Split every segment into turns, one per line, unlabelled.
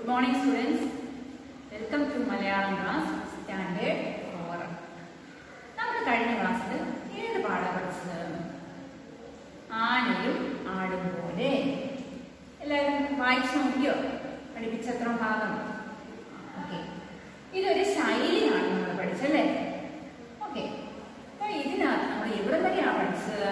Good morning students welcome to Malayalam class standard four നമ്മൾ കഴിഞ്ഞ ക്ലാസ്സിൽ ഏത് പാഠം പഠിച്ചത് ആനയും ആടും പോലെ എല്ലാവരും വായിച്ചു നോക്കിയോ പഠിപ്പിച്ചത്ര ഭാഗം ഓക്കെ ഇതൊരു ശൈലിയാണ് നമ്മൾ പഠിച്ചല്ലേ ഓക്കെ അപ്പൊ ഇതിനകത്ത് നമ്മൾ എവിടെ വരെയാണ് പഠിച്ചത്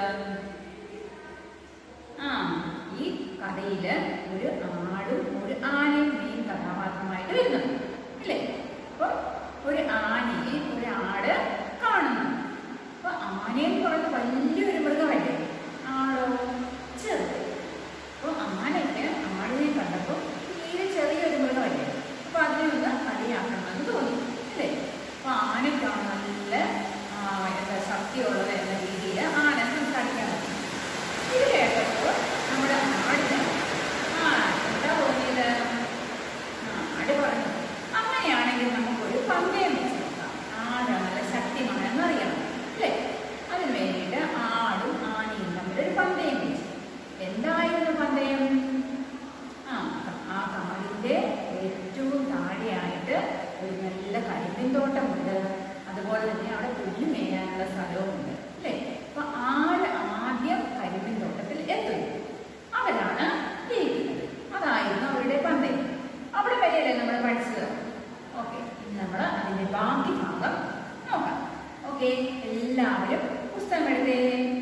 ആ ഈ കഥയില് ഒരു ആടും ഒരു ആനയും മെയിൻ കഥാപാത്രമായിട്ട് വരുന്നുണ്ട് അല്ലേ അപ്പൊ ഒരു ആനയെ ഒരു ആട് കാണുന്നു അപ്പൊ ആനയെന്ന് പറയുന്നത് വലിയൊരു മൃഗമല്ലേ ആടോ ചെറുത് അപ്പൊ ആനയ്ക്ക് ആടിനെ കണ്ടപ്പോ തീരെ ചെറിയൊരു മൃഗമല്ലേ അപ്പൊ അതിനെ ഒന്ന് കളിയാക്കണമെന്ന് തോന്നി അല്ലേ അപ്പൊ ആനയ്ക്കാണ് നല്ല ആ, എന്താ ശക്തിയുള്ളത് എന്ന രീതിയിൽ ആന സംസാരിക്കാൻ തുടങ്ങി. ഇത് കേട്ടപ്പോൾ നമ്മുടെ ആടിന് ആ എന്താ തോന്നിയത് ആ, ആട് പറഞ്ഞു അങ്ങനെയാണെങ്കിൽ നമുക്കൊരു പന്തയം വെച്ച് നോക്കാം ആരാ നല്ല ശക്തിമാനെന്ന് അറിയണം അല്ലേ അതിന് വേണ്ടിയിട്ട് ആടും ആനയും തമ്മിൽ ഒരു പന്തയം വെച്ചു എന്തായിരുന്നു പന്തയം ആ ആ കാടിന്റെ ഏറ്റവും താഴെയായിട്ട് ഒരു നല്ല കരിമ്പിൻ തോട്ടമുണ്ട് അതുപോലെ തന്നെ അവിടെ പുല്ല് മേയാനുള്ള സ്ഥലവുമുണ്ട് അല്ലേ അപ്പൊ ആര് ആദ്യം കരിമ്പിൻ തോട്ടത്തിൽ എത്തുന്നു അവരാണ് ജയിക്കുന്നത് അതായിരുന്നു അവരുടെ പന്തയം അവിടെ വരെയല്ലേ നമ്മൾ പഠിച്ചത് ഓക്കെ ഇനി നമ്മൾ അതിന്റെ ബാക്കി ഭാഗം നോക്കാം ഓക്കെ എല്ലാവരും പുസ്തകം എടുത്തേ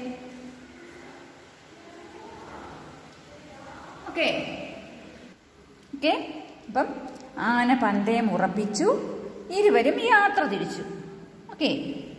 ഓക്കെ ഓക്കെ അപ്പം ആന പന്തയം ഉറപ്പിച്ചു ഇരുവരും യാത്ര തിരിച്ചു ഓക്കെ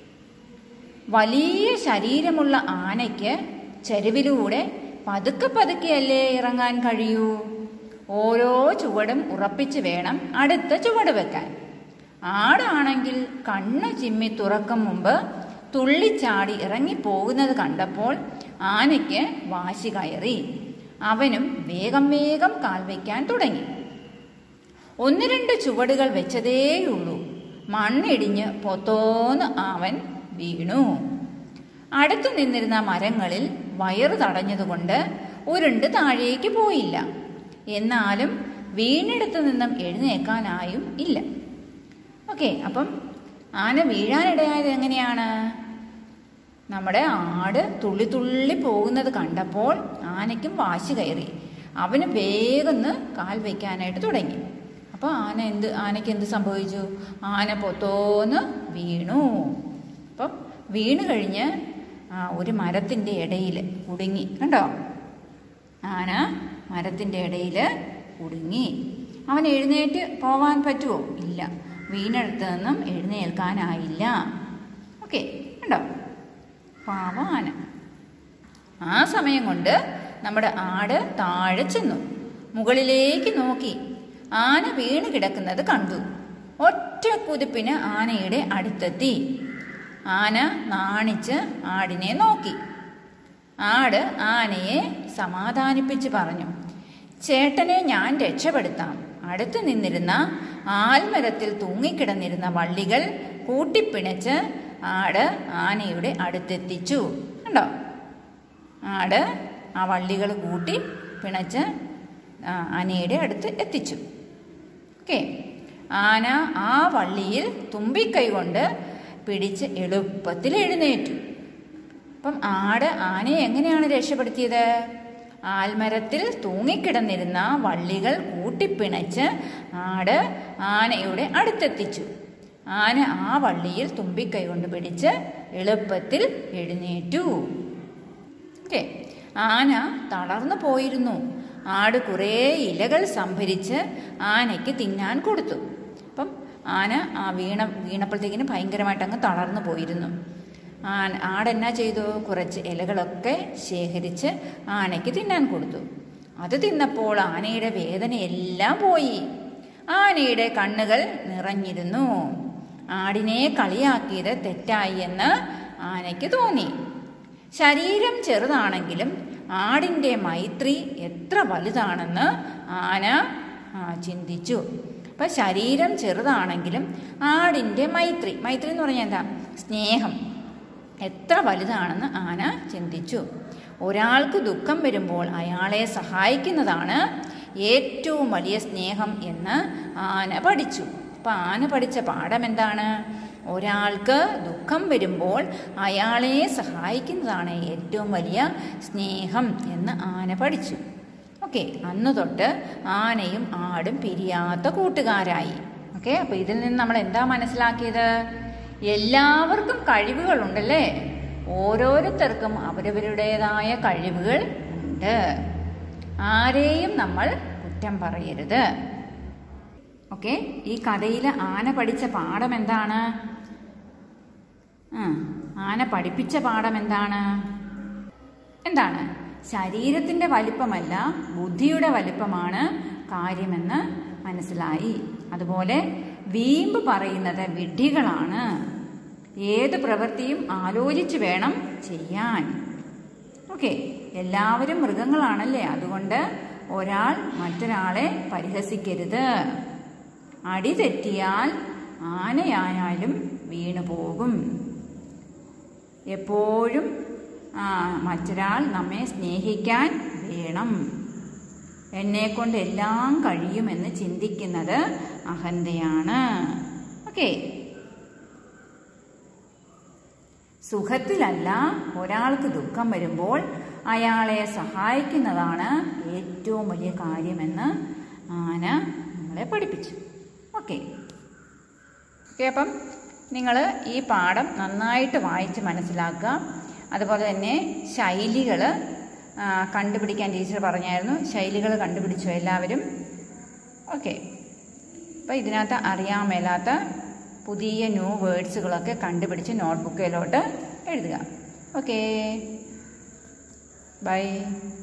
വലിയ ശരീരമുള്ള ആനയ്ക്ക് ചെരുവിലൂടെ പതുക്കെ പതുക്കെയല്ലേ ഇറങ്ങാൻ കഴിയൂ ഓരോ ചുവടും ഉറപ്പിച്ച് വേണം അടുത്ത ചുവട് വെക്കാൻ ആടാണെങ്കിൽ കണ്ണ് ചിമ്മി തുറക്കും മുമ്പ് തുള്ളിച്ചാടി ഇറങ്ങിപ്പോകുന്നത് കണ്ടപ്പോൾ ആനയ്ക്ക് വാശി കയറി അവനും വേഗം വേഗം കാൽ വയ്ക്കാൻ തുടങ്ങി ഒന്ന് രണ്ട് ചുവടുകൾ വെച്ചതേയുള്ളൂ മണ്ണിടിഞ്ഞ് പൊത്തോന്ന് അവൻ വീണു അടുത്തു നിന്നിരുന്ന മരങ്ങളിൽ വയറ് തടഞ്ഞതുകൊണ്ട് ഉരുണ്ട് താഴേക്ക് പോയില്ല എന്നാലും വീണെടുത്തു നിന്നും എഴുന്നേക്കാനായും ഇല്ല ഓക്കെ അപ്പം ആന വീഴാനിടയായത് എങ്ങനെയാണ് നമ്മുടെ ആട് തുള്ളി തുള്ളി പോകുന്നത് കണ്ടപ്പോൾ ആനയ്ക്കും വാശി കയറി അവന് വേഗം കാൽ വയ്ക്കാനായിട്ട് തുടങ്ങി അപ്പോൾ ആന എന്ത് ആനയ്ക്ക് എന്ത് സംഭവിച്ചു ആന പൊത്തോന്ന് വീണു അപ്പം വീണ് കഴിഞ്ഞ് ആ ഒരു മരത്തിൻ്റെ ഇടയിൽ കുടുങ്ങി കണ്ടോ ആന മരത്തിൻ്റെ ഇടയിൽ കുടുങ്ങി അവൻ എഴുന്നേറ്റ് പോവാൻ പറ്റുമോ ഇല്ല വീണെടുത്ത് നിന്നും എഴുന്നേൽക്കാനായില്ല ഓക്കെ കണ്ടോ പാവ ആന ആ സമയം കൊണ്ട് നമ്മുടെ ആട് താഴെ ചെന്നു മുകളിലേക്ക് നോക്കി ആന വീണ് കിടക്കുന്നത് കണ്ടു ഒറ്റ കുതിപ്പിന് ആനയുടെ അടുത്തെത്തി ആന നാണിച്ച് ആടിനെ നോക്കി ആട് ആനയെ സമാധാനിപ്പിച്ച് പറഞ്ഞു ചേട്ടനെ ഞാൻ രക്ഷപ്പെടുത്താം അടുത്ത് നിന്നിരുന്ന ആൽമരത്തിൽ തൂങ്ങിക്കിടന്നിരുന്ന വള്ളികൾ കൂട്ടിപ്പിണച്ച് ആട് ആനയുടെ അടുത്തെത്തിച്ചു കണ്ടോ ആട് ആ വള്ളികൾ കൂട്ടി പിണച്ച് ആ, ആനയുടെ അടുത്ത് എത്തിച്ചു ഓക്കെ ആന ആ വള്ളിയിൽ തുമ്പിക്കൈ കൊണ്ട് പിടിച്ച് എളുപ്പത്തിൽ എഴുന്നേറ്റു അപ്പം ആട് ആനയെ എങ്ങനെയാണ് രക്ഷപ്പെടുത്തിയത് ആൽമരത്തിൽ തൂങ്ങിക്കിടന്നിരുന്ന വള്ളികൾ കൂട്ടിപ്പിണച്ച് ആട് ആനയുടെ അടുത്തെത്തിച്ചു ആന ആ വള്ളിയിൽ തുമ്പിക്കൈ കൊണ്ട് പിടിച്ച് എളുപ്പത്തിൽ എഴുന്നേറ്റു ഓക്കെ ആന തളർന്നു പോയിരുന്നു ആട് കുറേ ഇലകൾ സംഭരിച്ച് ആനയ്ക്ക് തിന്നാൻ കൊടുത്തു അപ്പം ആന ആ വീണ വീണപ്പോഴത്തേക്കിന് ഭയങ്കരമായിട്ട് അങ്ങ് തളർന്നു പോയിരുന്നു ആന ആടെന്നാ ചെയ്തു കുറച്ച് ഇലകളൊക്കെ ശേഖരിച്ച് ആനയ്ക്ക് തിന്നാൻ കൊടുത്തു അത് തിന്നപ്പോൾ ആനയുടെ വേദനയെല്ലാം പോയി ആനയുടെ കണ്ണുകൾ നിറഞ്ഞിരുന്നു ആടിനെ കളിയാക്കിയത് തെറ്റായി എന്ന് ആനയ്ക്ക് തോന്നി ശരീരം ചെറുതാണെങ്കിലും ആടിൻ്റെ മൈത്രി എത്ര വലുതാണെന്ന് ആന ആ, ചിന്തിച്ചു അപ്പം ശരീരം ചെറുതാണെങ്കിലും ആടിൻ്റെ മൈത്രി മൈത്രി എന്ന് പറഞ്ഞാൽ എന്താ സ്നേഹം എത്ര വലുതാണെന്ന് ആന ചിന്തിച്ചു ഒരാൾക്ക് ദുഃഖം വരുമ്പോൾ അയാളെ സഹായിക്കുന്നതാണ് ഏറ്റവും വലിയ സ്നേഹം എന്ന് ആന പഠിച്ചു അപ്പം ആന പഠിച്ച പാഠം എന്താണ് ഒരാൾക്ക് ദുഃഖം വരുമ്പോൾ അയാളെ സഹായിക്കുന്നതാണ് ഏറ്റവും വലിയ സ്നേഹം എന്ന് ആന പഠിച്ചു ഓക്കെ അന്ന് തൊട്ട് ആനയും ആടും പിരിയാത്ത കൂട്ടുകാരായി ഓക്കെ അപ്പോൾ ഇതിൽ നിന്ന് നമ്മൾ എന്താ മനസ്സിലാക്കിയത് എല്ലാവർക്കും കഴിവുകളുണ്ടല്ലേ ഓരോരുത്തർക്കും അവരവരുടേതായ കഴിവുകൾ ഉണ്ട് ആരെയും നമ്മൾ കുറ്റം പറയരുത് ഓക്കെ ഈ കഥയിൽ ആന പഠിച്ച പാഠം എന്താണ് ആ, ആന പഠിപ്പിച്ച പാഠം എന്താണ് എന്താണ് ശരീരത്തിന്റെ വലിപ്പമല്ല ബുദ്ധിയുടെ വലിപ്പമാണ് കാര്യമെന്ന് മനസ്സിലായി അതുപോലെ വീമ്പ് പറയുന്നത് വിഡ്ഢികളാണ് ഏത് പ്രവൃത്തിയും ആലോചിച്ച് വേണം ചെയ്യാൻ ഓക്കെ എല്ലാവരും മൃഗങ്ങളാണല്ലേ അതുകൊണ്ട് ഒരാൾ മറ്റൊരാളെ പരിഹസിക്കരുത് അടി തെറ്റിയാൽ ആനയായാലും വീണു പോകും എപ്പോഴും ആ, മറ്റൊരാൾ നമ്മെ സ്നേഹിക്കാൻ വേണം എന്നെ കൊണ്ട് എല്ലാം കഴിയുമെന്ന് ചിന്തിക്കുന്നത് അഹന്തയാണ് ഓക്കെ സുഖത്തിലല്ല ഒരാൾക്ക് ദുഃഖം വരുമ്പോൾ അയാളെ സഹായിക്കുന്നതാണ് ഏറ്റവും വലിയ കാര്യമെന്ന് ആന നമ്മളെ പഠിപ്പിച്ചു ഓക്കെ ഓക്കെ അപ്പം നിങ്ങൾ ഈ പാഠം നന്നായിട്ട് വായിച്ച് മനസ്സിലാക്കുക അതുപോലെ തന്നെ ശൈലികൾ കണ്ടുപിടിക്കാൻ ടീച്ചർ പറഞ്ഞായിരുന്നു ശൈലികൾ കണ്ടുപിടിച്ചു എല്ലാവരും ഓക്കെ അപ്പോൾ ഇതിനകത്ത് അറിയാൻ മേലാത്ത പുതിയ ന്യൂ വേർഡ്സുകളൊക്കെ കണ്ടുപിടിച്ച് നോട്ട്ബുക്കിലോട്ട് എഴുതുക ഓക്കേ ബൈ